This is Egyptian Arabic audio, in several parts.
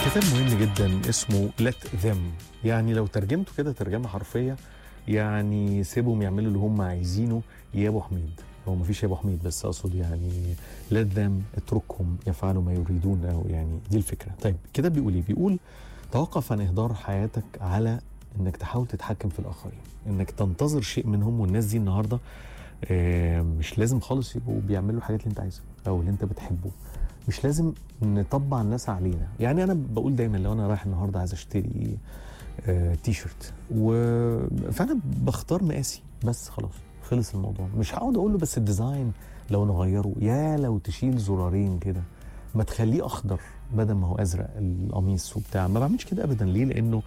كتاب مهم جدا اسمه let them يعني لو ترجمته كده ترجمة حرفية يعني سيبهم يعملوا اللي هم عايزينه يا ابو حميد هو مفيش يا ابو حميد بس اقصد يعني let them اتركهم يفعلوا ما يريدون او يعني دي الفكرة طيب كده بيقول ايه بيقول توقف عن اهدار حياتك على انك تحاول تتحكم في الاخرين انك تنتظر شيء منهم والناس دي النهارده آه، مش لازم خالص يبقوا بيعملوا الحاجات اللي انت عايزها او اللي انت بتحبه مش لازم نطبع الناس علينا يعني انا بقول دايما لو انا رايح النهارده عايز اشتري آه، تي شيرت و... فانا بختار مقاسي بس خلاص خلص الموضوع مش هقعد اقول له بس الديزاين لو نغيره يا لو تشيل زرارين كده ما تخليه اخضر بدل ما هو ازرق القميص وبتاع ما بعملش كده ابدا ليه لانه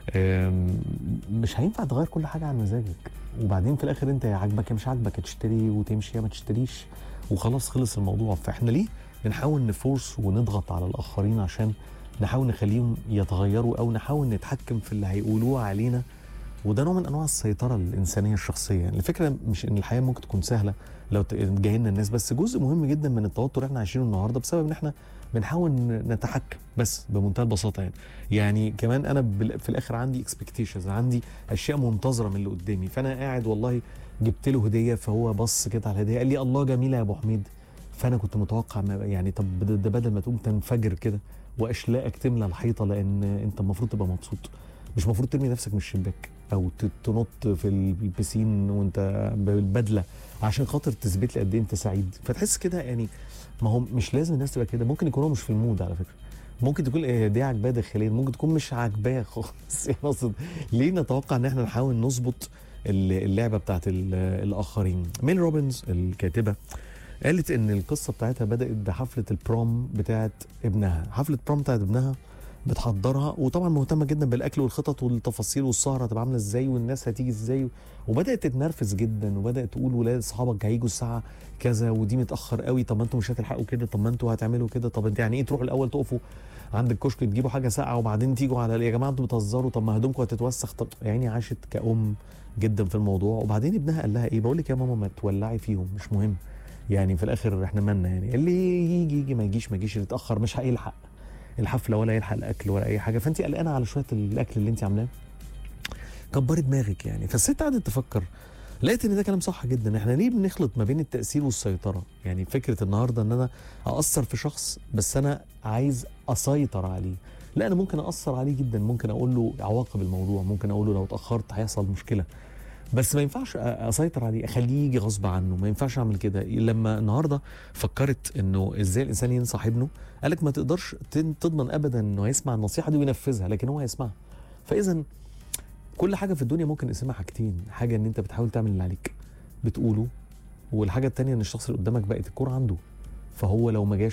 آم، مش هينفع تغير كل حاجه عن مزاجك وبعدين في الاخر انت يا عاجبك يا مش عاجبك يا تشتري وتمشي يا ما تشتريش وخلاص خلص الموضوع فاحنا ليه بنحاول نفورس ونضغط على الاخرين عشان نحاول نخليهم يتغيروا او نحاول نتحكم في اللي هيقولوه علينا وده نوع من انواع السيطره الانسانيه الشخصيه يعني الفكره مش ان الحياه ممكن تكون سهله لو ت- جايلنا الناس بس جزء مهم جدا من التوتر اللي احنا عايشينه النهارده بسبب ان احنا بنحاول ن- نتحكم بس بمنتهى البساطه يعني يعني كمان انا بال- في الاخر عندي اكسبكتيشنز عندي اشياء منتظره من اللي قدامي فانا قاعد والله جبت له هديه فهو بص كده على الهديه قال لي الله جميله يا ابو حميد فانا كنت متوقع ما يعني طب ده ده بدل ما تقوم تنفجر كده واشلاءك تملى الحيطه لان انت المفروض تبقى مبسوط مش المفروض ترمي نفسك من الشباك او ت- تنط في البسين وانت بالبدله عشان خاطر تثبت لي قد ايه انت سعيد فتحس كده يعني ما هو مش لازم الناس تبقى كده ممكن يكون هو مش في المود على فكره ممكن تكون إيه دي عاجباه داخليا ممكن تكون مش عاجباه خالص يعني اقصد ليه نتوقع ان احنا نحاول نظبط ال- اللعبه بتاعت ال- الاخرين ميل روبنز الكاتبه قالت ان القصه بتاعتها بدات بحفله البروم بتاعت ابنها حفله البروم بتاعت ابنها بتحضرها وطبعا مهتمه جدا بالاكل والخطط والتفاصيل والسهره هتبقى عامله ازاي والناس هتيجي ازاي وبدات تتنرفز جدا وبدات تقول ولاد اصحابك هيجوا الساعه كذا ودي متاخر قوي طب ما انتوا مش هتلحقوا كده طب ما انتوا هتعملوا كده طب انت يعني ايه تروحوا الاول تقفوا عند الكشك تجيبوا حاجه ساقعه وبعدين تيجوا على يا جماعه انتوا بتهزروا طب ما هدومكم هتتوسخ طب يعني عاشت كأم جدا في الموضوع وبعدين ابنها قال لها ايه بقول لك يا ماما ما تولعي فيهم مش مهم يعني في الاخر احنا مالنا يعني اللي يجي يجي ما يجيش ما يجيش اللي اتاخر مش هيلحق الحفله ولا يلحق الاكل ولا اي حاجه فانت قلقانه على شويه الاكل اللي انت عاملاه كبري دماغك يعني فالست قعدت تفكر لقيت ان ده كلام صح جدا احنا ليه بنخلط ما بين التاثير والسيطره يعني فكره النهارده ان انا اثر في شخص بس انا عايز اسيطر عليه لا انا ممكن اثر عليه جدا ممكن اقول له عواقب الموضوع ممكن اقول له لو اتاخرت هيحصل مشكله بس ما ينفعش أ- اسيطر عليه اخليه يجي غصب عنه ما ينفعش اعمل كده لما النهارده فكرت انه ازاي الانسان ينصح ابنه قالك ما تقدرش تن- تضمن ابدا انه هيسمع النصيحه دي وينفذها لكن هو هيسمعها فاذا كل حاجه في الدنيا ممكن نقسمها حاجتين حاجه ان انت بتحاول تعمل اللي عليك بتقوله والحاجه التانية ان الشخص اللي قدامك بقت الكوره عنده فهو لو ما جاش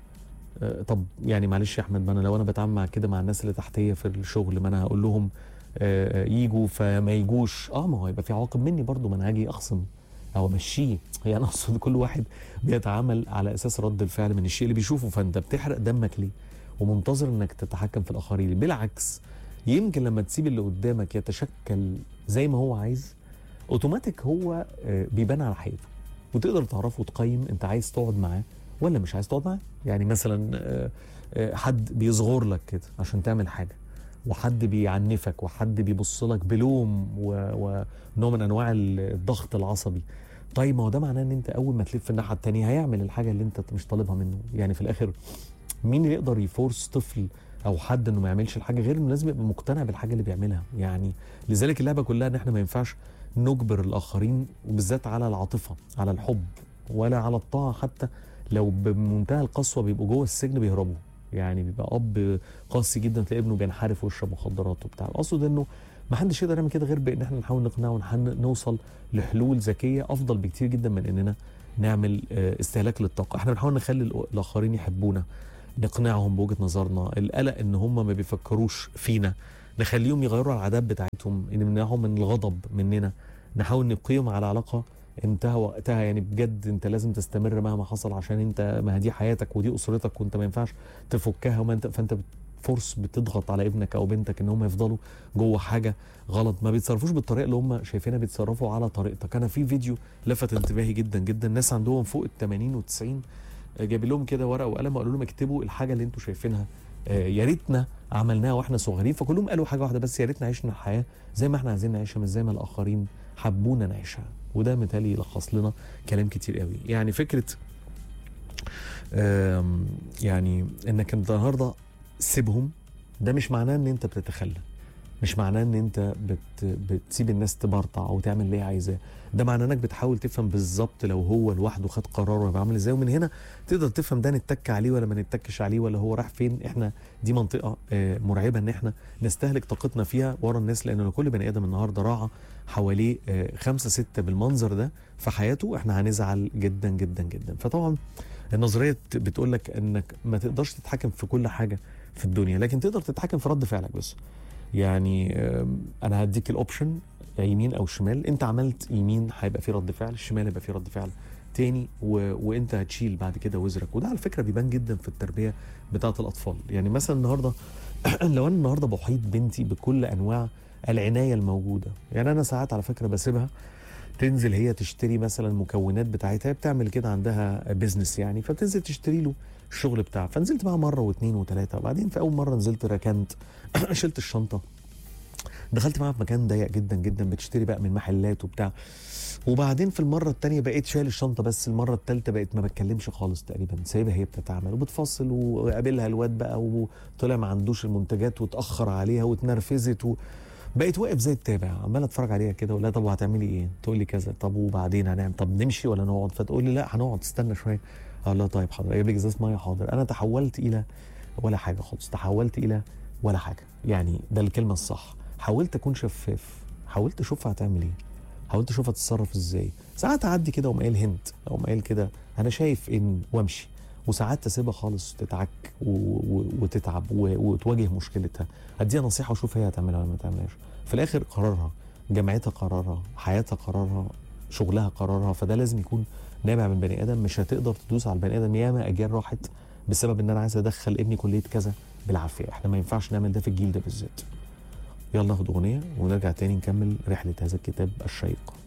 آه، طب يعني معلش يا احمد ما انا لو انا بتعامل مع كده مع الناس اللي تحتيه في الشغل ما انا هقول لهم آه، آه، يجوا فما يجوش اه ما هو يبقى في عواقب مني برضو ما انا هاجي اخصم او امشيه هي انا اقصد كل واحد بيتعامل على اساس رد الفعل من الشيء اللي بيشوفه فانت بتحرق دمك ليه ومنتظر انك تتحكم في الاخرين بالعكس يمكن لما تسيب اللي قدامك يتشكل زي ما هو عايز اوتوماتيك هو آه، بيبان على حقيقته وتقدر تعرفه وتقيم انت عايز تقعد معاه ولا مش عايز تقعد معاه يعني مثلا آه، آه، حد بيصغر لك كده عشان تعمل حاجه وحد بيعنفك وحد بيبص لك بلوم و- ونوع من انواع الضغط العصبي طيب ما هو ده معناه ان انت اول ما تلف الناحيه التانية هيعمل الحاجه اللي انت مش طالبها منه يعني في الاخر مين اللي يقدر يفورس طفل او حد انه ما يعملش الحاجه غير انه لازم يبقى مقتنع بالحاجه اللي بيعملها يعني لذلك اللعبه كلها ان احنا ما ينفعش نجبر الاخرين وبالذات على العاطفه على الحب ولا على الطاعه حتى لو بمنتهى القسوه بيبقوا جوه السجن بيهربوا يعني بيبقى اب قاسي جدا تلاقي ابنه بينحرف ويشرب مخدرات وبتاع اقصد انه ما حدش يقدر يعمل كده غير بان احنا نحاول نقنعه ونوصل لحلول ذكيه افضل بكتير جدا من اننا نعمل آه، استهلاك للطاقه احنا بنحاول نخلي الأ- الاخرين يحبونا نقنعهم بوجهه نظرنا القلق ان هم ما بيفكروش فينا نخليهم يغيروا العادات بتاعتهم نمنعهم من الغضب مننا نحاول نبقيهم على علاقه انتهى وقتها يعني بجد انت لازم تستمر مهما حصل عشان انت ما دي حياتك ودي اسرتك وانت ما ينفعش تفكها وما انت فانت فرص بتضغط على ابنك او بنتك ان هم يفضلوا جوه حاجه غلط ما بيتصرفوش بالطريقه اللي هم شايفينها بيتصرفوا على طريقتك انا في فيديو لفت انتباهي جدا جدا ناس عندهم فوق ال 80 و 90 جايب لهم كده ورقه وقلم وقالوا لهم اكتبوا الحاجه اللي انتوا شايفينها آه، يا ريتنا عملناها واحنا صغيرين فكلهم قالوا حاجه واحده بس يا ريتنا عشنا الحياه زي ما احنا عايزين نعيشها مش زي ما الاخرين حبونا نعيشها وده مثالي يلخص لنا كلام كتير قوي يعني فكره آم، يعني انك انت النهارده سيبهم ده مش معناه ان انت بتتخلى مش معناه ان انت بت بتسيب الناس تبرطع او تعمل اللي هي عايزاه ده معناه انك بتحاول تفهم بالظبط لو هو لوحده خد قرار هيبقى عامل ازاي ومن هنا تقدر تفهم ده نتك عليه ولا ما نتكش عليه ولا هو راح فين احنا دي منطقه آه، مرعبه ان احنا نستهلك طاقتنا فيها ورا الناس لان لو كل بني ادم النهارده راعى حواليه آه، خمسه سته بالمنظر ده في حياته احنا هنزعل جدا جدا جدا فطبعا النظريه بتقول لك انك ما تقدرش تتحكم في كل حاجه في الدنيا لكن تقدر تتحكم في رد فعلك بس يعني آم، انا هديك الاوبشن يمين او شمال انت عملت يمين هيبقى في رد فعل الشمال هيبقى في رد فعل تاني و... وانت هتشيل بعد كده وزرك وده على فكره بيبان جدا في التربيه بتاعه الاطفال يعني مثلا النهارده لو انا النهارده بحيط بنتي بكل انواع العنايه الموجوده يعني انا ساعات على فكره بسيبها تنزل هي تشتري مثلا المكونات بتاعتها هي بتعمل كده عندها بيزنس يعني فبتنزل تشتري له الشغل بتاعها فنزلت معاها مره واثنين وثلاثه وبعدين في اول مره نزلت ركنت شلت الشنطه دخلت معاها في مكان ضيق جدا جدا بتشتري بقى من محلات وبتاع وبعدين في المره الثانيه بقيت شايل الشنطه بس المره الثالثه بقيت ما بتكلمش خالص تقريبا سايبها هي بتتعامل وبتفصل وقابلها الواد بقى وطلع ما عندوش المنتجات واتاخر عليها واتنرفزت و... بقيت واقف زي التابع عمال اتفرج عليها كده ولا طب وهتعملي ايه؟ تقول لي كذا طب وبعدين هنعمل طب نمشي ولا نقعد؟ فتقول لي لا هنقعد استنى شويه اقول لها طيب حاضر اجيب لك ازازه ميه حاضر انا تحولت الى ولا حاجه خالص تحولت الى ولا حاجه يعني ده الكلمه الصح حاولت اكون شفاف حاولت اشوفها هتعمل ايه حاولت اشوفها تتصرف ازاي ساعات اعدي كده وأقوم قايل هنت او قايل كده انا شايف ان وامشي وساعات تسيبها خالص تتعك و... و... وتتعب و... وتواجه مشكلتها اديها نصيحه وشوف هي هتعملها ولا ما تعملهاش في الاخر قرارها جامعتها قرارها حياتها قرارها شغلها قرارها فده لازم يكون نابع من بني ادم مش هتقدر تدوس على البني ادم ياما اجيال راحت بسبب ان انا عايز ادخل ابني كليه كذا بالعافيه احنا ما ينفعش نعمل ده في الجيل ده بالذات يلا ناخد اغنيه ونرجع تاني نكمل رحله هذا الكتاب الشيق